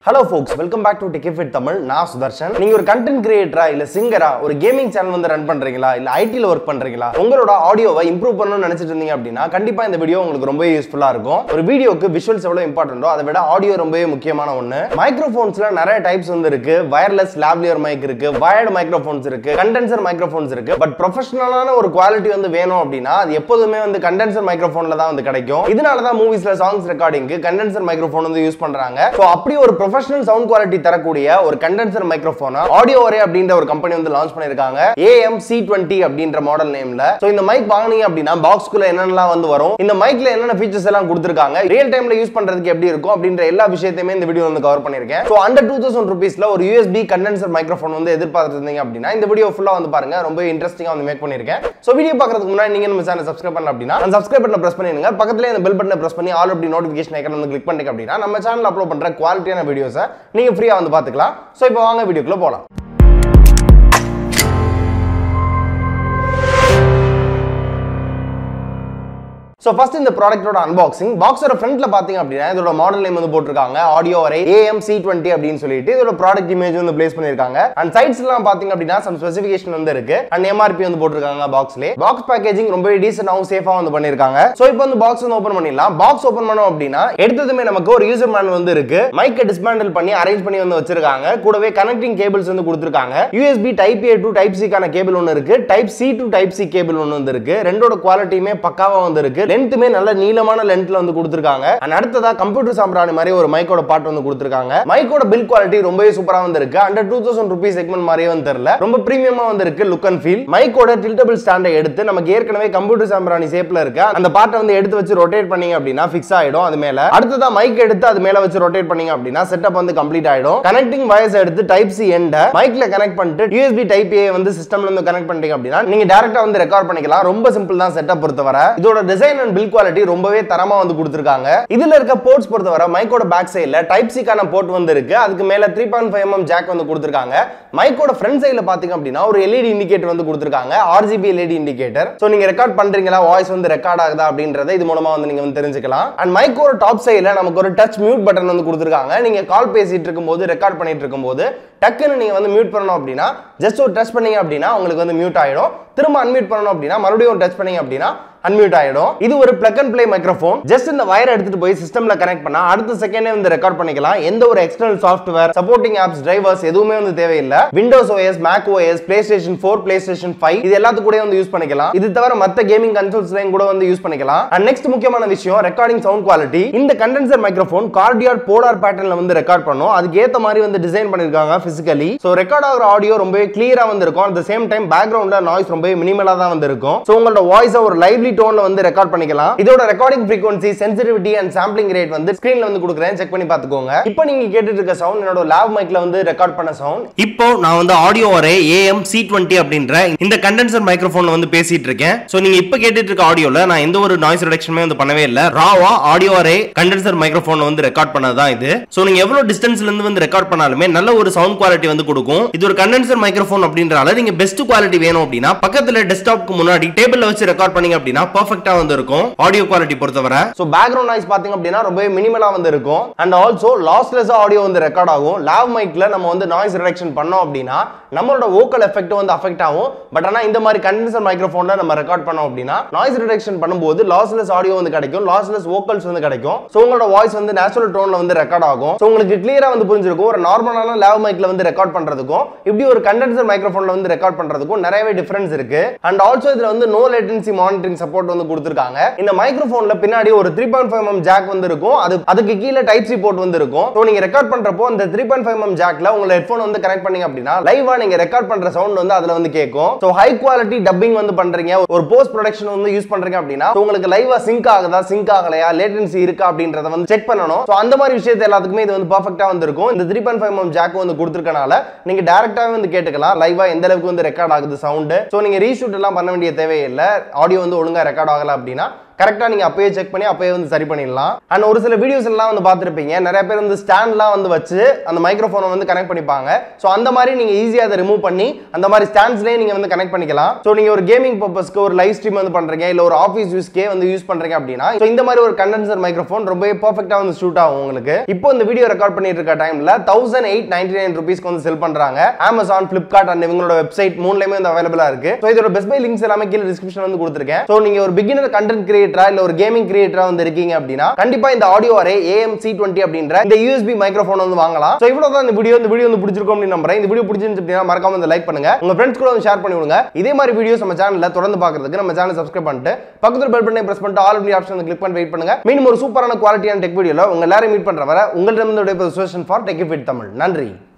hello folks welcome back to ticket fit Tamil நான் சுதர்ஷன் நீங்க ஒரு கண்டென்ட் கிரியேட்டரா இல்ல சிங்கரா ஒரு கேமிங் சேனல் வந்து ரன் பண்றீங்களா இல்ல ஐடில ஒர்க் பண்றீங்களா உங்களோட ஆடியோவை இம்ப்ரூவ் பண்ணணும்னு நினைச்சிட்டு இருந்தீங்க அப்படின்னா கண்டிப்பா இந்த வீடியோ உங்களுக்கு ரொம்ப யூஸ்ஃபுல்லா இருக்கும் ஒரு வீடியோக்கு விஷுவல்ஸ் எவ்வளவு இம்பார்ட்டன்டோ அதை விட ஆடியோ ரொம்பவே முக்கியமான ஒண்ணு மைக்ரோஃபோன்ஸ்ல நிறைய டைப்ஸ் வந்து இருக்கு வயர்லெஸ் லாவ்லியர் மைக் இருக்கு வயர்டு மைக்ரோஃபோன்ஸ் இருக்கு கண்டென்சர் மைக்ரோஃபோன்ஸ் இருக்கு பட் ப்ரொஃபஷனலான ஒரு குவாலிட்டி வந்து வேணும் அப்படின்னா அது எப்போதுமே வந்து கண்டென்சர் மைக்ரோஃபோன்ல தான் வந்து கிடைக்கும் இதனால தான் மூவிஸ்ல சாங்ஸ் ரெக்கார்டிங்க்கு கண்டென்சர் மைக்ரோஃபோன் வந்து யூஸ் பண்றாங்க ஸோ அப்படி ஒரு ப்ரொஃபஷனல் சவுண்ட் குவாலிட்டி தரக்கூடிய ஒரு கண்டென்சர் மைக்ரோஃபோனா ஆடியோ ஒரே அப்படின்ற ஒரு கம்பெனி வந்து லான்ச் பண்ணிருக்காங்க ஏஎம் சி டுவெண்ட்டி அப்படின்ற மாடல் நேம்ல ஸோ இந்த மைக் வாங்குனீங்க அப்படின்னா பாக்ஸ்குள்ள என்னென்னலாம் வந்து வரும் இந்த மைக்ல என்னென்ன ஃபீச்சர்ஸ் எல்லாம் கொடுத்துருக்காங்க ரியல் டைம்ல யூஸ் பண்றதுக்கு எப்படி இருக்கும் அப்படின்ற எல்லா விஷயத்தையுமே இந்த வீடியோ வந்து கவர் பண்ணிருக்கேன் ஸோ அண்டர் டூ தௌசண்ட் ருபீஸ்ல ஒரு யூஎஸ்பி கண்டென்சர் மைக்ரோஃபோன் வந்து எதிர்பார்த்துட்டு இருந்தீங்க அப்படின்னா இந்த வீடியோ ஃபுல்லா வந்து பாருங்க ரொம்ப இன்ட்ரெஸ்டிங்கா வந்து மேக் பண்ணிருக்கேன் ஸோ வீடியோ பார்க்கறதுக்கு முன்னாடி நீங்க நம்ம சேனல் சப்ஸ்கிரைப் பண்ணல அப்படின்னா அந்த சப்ஸ்கிரைப் பட்டனை பிரஸ் பண்ணிடுங்க பக்கத்துல இந்த பெல் பட்டனை பிரஸ் பண்ணி ஆல் அப்படி நோட்டிஃபிகேஷன் ஐக்கன் வந்து கிளிக் பண்ணிங்க அப்படின்னா நம்ம சேனல் அப்லோட் பண்ற குவாலிட்டியான வீடியோஸை நீங்க ஃப்ரீயா வந்து பார்த்துக்கலாம் ஸோ இப்போ வாங்க வீடியோக்குள்ள போலாம் ஸோ ஃபர்ஸ்ட் இந்த ப்ராடக்ட்டோட அன்பாக்சிங் பாக்ஸோட ஃப்ரண்ட்ல பாத்தீங்க அப்படின்னா இதோட மாடல் நேம் வந்து போட்டிருக்காங்க ஆடியோ வரை ஏஎம் சி டுவெண்ட்டி அப்படின்னு சொல்லிட்டு இதோட ப்ராடக்ட் இமேஜ் வந்து பிளேஸ் பண்ணிருக்காங்க அண்ட் சைட்ஸ் எல்லாம் பாத்தீங்க அப்படின்னா சம் ஸ்பெசிஃபிகேஷன் வந்து இருக்கு அண்ட் எம்ஆர்பி வந்து போட்டிருக்காங்க பாக்ஸ்ல பாக்ஸ் பேக்கேஜிங் ரொம்ப டீசென்டாகவும் சேஃபா வந்து பண்ணிருக்காங்க ஸோ இப்போ வந்து பாக்ஸ் வந்து ஓப்பன் பண்ணிடலாம் பாக்ஸ் ஓப்பன் பண்ணோம் அப்படின்னா எடுத்ததுமே நமக்கு ஒரு யூசர் மேன் வந்து இருக்கு மைக்கை டிஸ்மேண்டில் பண்ணி அரேஞ்ச் பண்ணி வந்து வச்சிருக்காங்க கூடவே கனெக்டிங் கேபிள்ஸ் வந்து கொடுத்துருக்காங்க USB type A to type சிக்கான கேபிள் ஒன்று இருக்கு type C to type C cable ஒன்று வந்து இருக்கு ரெண்டோட குவாலிட்டியுமே பக்காவா வந்து இருக்கு லென்த்துமே நல்ல நீளமான லென்த்ல வந்து கொடுத்துருக்காங்க அண்ட் அடுத்ததா கம்ப்யூட்டர் சாம்பிராணி மாதிரி ஒரு மைக்கோட பாட்டு வந்து கொடுத்துருக்காங்க மைக்கோட பில் குவாலிட்டி ரொம்பவே சூப்பரா வந்து இருக்கு under two thousand rupees segment மாதிரியே வந்து தெரியல ரொம்ப பிரீமியமா வந்து இருக்கு லுக் அண்ட் ஃபீல் மைக்கோட டில்டபிள் ஸ்டாண்டை எடுத்து நமக்கு ஏற்கனவே கம்ப்யூட்டர் சாம்பிராணி ஷேப்ல இருக்க அந்த பாட்டை வந்து எடுத்து வச்சு ரொட்டேட் பண்ணீங்க அப்படின்னா ஃபிக்ஸ் ஆயிடும் அது மேல அடுத்ததா மைக் எடுத்து அது மேல வச்சு ரொட்டேட் பண்ணீங்க அப்படின்னா செட்டப் வந்து கம்ப்ளீட் ஆயிடும் கனெக்டிங் வயர்ஸ் எடுத்து டைப் சி எண்ட மைக்ல கனெக்ட் பண்ணிட்டு யூஎஸ்பி டைப் ஏ வந்து சிஸ்டம்ல இருந்து கனெக்ட் பண்ணிட்டீங்க அப்படின்னா நீங்க டேரக்டா வந்து ரெக்கார்ட் பண்ணிக்கலாம் ரொம்ப சிம்பிள் தான் செட்டப் பொறுத்தவரை இதோட டிசைன் அண்ட் பில் குவாலிட்டி ரொம்பவே தரமா வந்து கொடுத்துருக்காங்க இதுல இருக்க போர்ட்ஸ் பொறுத்தவரை மைக்கோட பேக் சைடுல டைப் சிக்கான போர்ட் வந்து இருக்கு அதுக்கு மேல three point five MM jack வந்து கொடுத்துருக்காங்க மைக்கோட ஃப்ரண்ட் சைடுல பாத்தீங்க அப்படின்னா ஒரு எல்இடி இண்டிகேட்டர் வந்து கொடுத்துருக்காங்க ஆர்ஜிபி எல்இடி இண்டிகேட்டர் சோ நீங்க ரெக்கார்ட் பண்றீங்களா வாய்ஸ் வந்து ரெக்கார்ட் ஆகுதா அப்படின்றத இது மூலமா வந்து நீங்க வந்து தெரிஞ்சுக்கலாம் அண்ட் மைக்கோட டாப் சைடுல நமக்கு ஒரு டச் மியூட் பட்டன் வந்து கொடுத்துருக்காங்க நீங்க கால் பேசிட்டு இருக்கும்போது ரெக்கார்ட் பண்ணிட்டு இருக்கும்போது டக்குன்னு நீங்க வந்து மியூட் பண்ணணும் அப்படின்னா ஜஸ்ட் ஒரு டச் பண்ணீங்க அப்படின்னா உங்களுக்கு வந்து மியூட் ஆயிடும் திரும்ப அன்மியூட் பண்ணணும் அப்படின்னா மறுபடியும் டச் பண்ணீங்க அப்படின்னா அன்மியூட் ஆயிடும் இது ஒரு plug and play microphone just இந்த வயர் எடுத்துட்டு போய் சிஸ்டம்ல கனெக்ட் பண்ணா அடுத்த செகண்டே வந்து ரெக்கார்ட் பண்ணிக்கலாம் எந்த ஒரு external software supporting apps drivers எதுவுமே வந்து தேவையில்லை Windows OS Mac OS PlayStation four PlayStation five இது எல்லாத்துக்கும் கூட வந்து யூஸ் பண்ணிக்கலாம் இது தவிர மத்த கேமிங் கன்சோல்ஸ்லையும் கூட வந்து யூஸ் பண்ணிக்கலாம் அண்ட் நெக்ஸ்ட் முக்கியமான விஷயம் ரெக்கார்டிங் சவுண்ட் குவாலிட்டி இந்த கண்டென்சர் மைக்ரோஃபோன் கார்டியாட் போலார் பேட்டர்ன்ல வந்து ரெக்கார்ட் பண்ணும் அதுக்கு ஏத்த மாதிரி வந்து டிசைன் பண்ணிருக்காங்க பிசிக்கலி சோ ரெக்கார்ட் ஆகிற ஆடியோ ரொம்பவே கிளியரா வந்து இருக்கும் அட் சேம் டைம் பேக்ரவுண்ட்ல நாய்ஸ் ரொம்பவே மினிமலா தான் வந்து இருக்கும் சோ உங்களோட வாய்ஸ் ஒரு லைவ்லி டோன்ல வந்து ரெக்கார்ட் பண்ணிக்கலாம் இதோட recording frequency sensitivity and sampling rate வந்து ஸ்கிரீன்ல வந்து கொடுக்குறேன் செக் பண்ணி பார்த்துக்கோங்க இப்போ நீங்க கேட்டுட்டு இருக்க சவுண்ட் என்னோட லேப் மைக்ல வந்து ரெக்கார்ட் பண்ண சவுண்ட் இப்போ நான் வந்து audio array AM C twenty அப்படின்ற இந்த கண்டென்சர் மைக்ரோஃபோன்ல வந்து பேசிட்டு இருக்கேன் சோ நீங்க இப்ப கேட்டுட்டு இருக்க ஆடியோல நான் எந்த ஒரு நாய்ஸ் ரிடக்ஷனுமே வந்து பண்ணவே இல்ல ராவா ஆடியோ அரே கண்டென்சர் மைக்ரோஃபோன் வந்து ரெக்கார்ட் பண்ணது தான் இது சோ நீங்க எவ்வளவு டிஸ்டன்ஸ்ல இருந்து வந்து ரெக்கார்ட் பண்ணாலுமே நல்ல ஒரு சவுண்ட் குவாலிட்டி வந்து கொடுக்கும் இது ஒரு கண்டென்சர் மைக்ரோஃபோன் அப்படின்றனால நீங்க பெஸ்ட் குவாலிட்டி வேணும் அப்படின்னா பக்கத்துல டெஸ்க்டாப்க்கு முன்னாடி டேபிள்ல வச்சு ரெக்கார்ட் பண்ணீங்க அப்படின்னா பெர்ஃபெக்ட்டா வந்து இருக்கும் ஆடியோ குவாலிட்டி பொறுத்தவரை ஸோ பேக்ரவுண்ட் நாய்ஸ் பார்த்தீங்க அப்படின்னா ரொம்பவே மினிமலா வந்து இருக்கும் அண்ட் ஆல்சோ லாஸ்லெஸ் ஆடியோ வந்து ரெக்கார்ட் ஆகும் லாவ் மைக்ல நம்ம வந்து நாய்ஸ் ரிடக்ஷன் பண்ணோம் அப்படின்னா நம்மளோட வோக்கல் எஃபெக்ட் வந்து அஃபெக்ட் ஆகும் பட் ஆனால் இந்த மாதிரி கண்டென்சர் மைக்ரோஃபோன்ல நம்ம ரெக்கார்ட் பண்ணோம் அப்படின்னா நாய்ஸ் ரிடக்ஷன் பண்ணும்போது லாஸ்லெஸ் ஆடியோ வந்து கிடைக்கும் லாஸ்லெஸ் வோக்கல்ஸ் வந்து கிடைக்கும் ஸோ உங்களோட வாய்ஸ் வந்து நேச்சுரல் டோன்ல வந்து ரெக்கார்ட் ஆகும் ஸோ உங்களுக்கு கிளியரா வந்து புரிஞ்சிருக்கும் ஒரு நார்மலான லாவ் மைக்ல வந்து ரெக்கார்ட் பண்றதுக்கும் இப்படி ஒரு கண்டென்சர் மைக்ரோஃபோன்ல வந்து ரெக்கார்ட் பண்றதுக்கும் நிறையவே டிஃபரன்ஸ் இருக்கு அண்ட் ஆல்சோ இதுல வந்து நோ லேட்டன்சி மானிட்டரிங் சப்போர்ட் வந்து கொடுத்துருக்காங்க இந்த மைக்ரோஃபோன்ல பின்னாடி ஒரு three point five M jack வந்து இருக்கும் அது அதுக்கு கீழே டைப் சி போர்ட் வந்து இருக்கும் ஸோ நீங்க ரெக்கார்ட் பண்றப்போ அந்த த்ரீ பாயிண்ட் ஃபைவ் எம் ஜாக்ல உங்களை ஹெட்ஃபோன் வந்து கனெக்ட் பண்ணீங்க அப்படின்னா லைவா நீங்க ரெக்கார்ட் பண்ற சவுண்ட் வந்து அதுல வந்து கேட்கும் ஸோ ஹை குவாலிட்டி டப்பிங் வந்து பண்றீங்க ஒரு போஸ்ட் ப்ரொடக்ஷன் வந்து யூஸ் பண்றீங்க அப்படின்னா so உங்களுக்கு லைவா சிங்க் ஆகுதா சிங்க் ஆகலையா லேட்டன்சி இருக்கா அப்படின்றத வந்து செக் பண்ணணும் ஸோ அந்த மாதிரி விஷயத்தை எல்லாத்துக்குமே இது வந்து பர்ஃபெக்டா வந்து இருக்கும் இந்த three point five M jack வந்து கொடுத்துருக்கனால நீங்க டேரக்டாவே வந்து கேட்டுக்கலாம் லைவா எந்த அளவுக்கு வந்து ரெக்கார்ட் ஆகுது சவுண்ட் ஸோ நீங்க ரீஷூட் எல்லாம் பண்ண வேண்டிய தேவையில்லை ஆடியோ வந்து ஒழுங்கா ரெக்கார்ட் ஆகல அப்படின்னா கரெக்டாக நீங்கள் அப்பயே செக் பண்ணி அப்பயே வந்து சரி பண்ணிடலாம் அண்ட் ஒரு சில வீடியோஸ் எல்லாம் வந்து பார்த்துருப்பீங்க நிறைய பேர் வந்து ஸ்டாண்ட்லாம் வந்து வச்சு அந்த மைக்ரோஃபோனை வந்து கனெக்ட் பண்ணிப்பாங்க ஸோ அந்த மாதிரி நீங்கள் ஈஸியாக அதை ரிமூவ் பண்ணி அந்த மாதிரி ஸ்டாண்ட்ஸ்லேயே நீங்கள் வந்து கனெக்ட் பண்ணிக்கலாம் ஸோ நீங்கள் ஒரு கேமிங் பர்பஸ்க்கு ஒரு லைவ் ஸ்ட்ரீம் வந்து பண்ணுறீங்க இல்லை ஒரு ஆஃபீஸ் யூஸ்க்கே வந்து யூஸ் பண்ணுறீங்க அப்படின்னா ஸோ இந்த மாதிரி ஒரு கண்டென்சர் மைக்ரோஃபோன் ரொம்பவே பர்ஃபெக்டாக வந்து ஷூட் ஆகும் உங்களுக்கு இப்போ இந்த வீடியோ ரெக்கார்ட் பண்ணிட்டு இருக்க டைமில் தௌசண்ட் எயிட் நைன்டி நைன் ருபீஸ்க்கு வந்து செல் பண்ணுறாங்க அமேசான் ஃப்ளிப்கார்ட் அண்ட் இவங்களோட வெப்சைட் மூணுலையுமே வந்து அவைலபிளாக இருக்கு ஸோ இதோட பெஸ்ட் பை லிங்க்ஸ் எல்லாமே கீழே டிஸ்கிரிப்ஷன் வந்து கொடுத்துருக்கேன் ஸோ நீங்க ஒரு பிகினர் கண்டென்ட் கிரியேட்டரா இல்ல ஒரு கேமிங் கிரியேட்டரா வந்து இருக்கீங்க அப்படின்னா கண்டிப்பா இந்த audio array AM C twenty அப்படின்ற இந்த யூஎஸ்பி மைக்ரோஃபோன் வந்து வாங்கலாம் ஸோ இவ்வளோ தான் இந்த வீடியோ இந்த வீடியோ வந்து பிடிச்சிருக்கும் அப்படின்னு நம்புறேன் இந்த வீடியோ பிடிச்சிருந்துச்சு அப்படின்னா மறக்காம வந்து லைக் பண்ணுங்க உங்க ஃப்ரெண்ட்ஸ் கூட வந்து ஷேர் பண்ணி விடுங்க இதே மாதிரி வீடியோஸ் நம்ம சேனல்ல தொடர்ந்து பார்க்கறதுக்கு நம்ம சேனல் சப்ஸ்கிரைப் பண்ணிட்டு பக்கத்துல பெல் பட்டனை பிரஸ் பண்ணிட்டு ஆல் இண்டியா ஆப்ஷன் கிளிக் பண்ணி வெயிட் பண்ணுங்க மீண்டும் ஒரு சூப்பரான குவாலிட்டியான டெக் வீடியோல உங்க எல்லாரும் மீட் பண்ற வர உங்களிடம் ஃபார் டெக் ஃபிட் தமிழ் நன்றி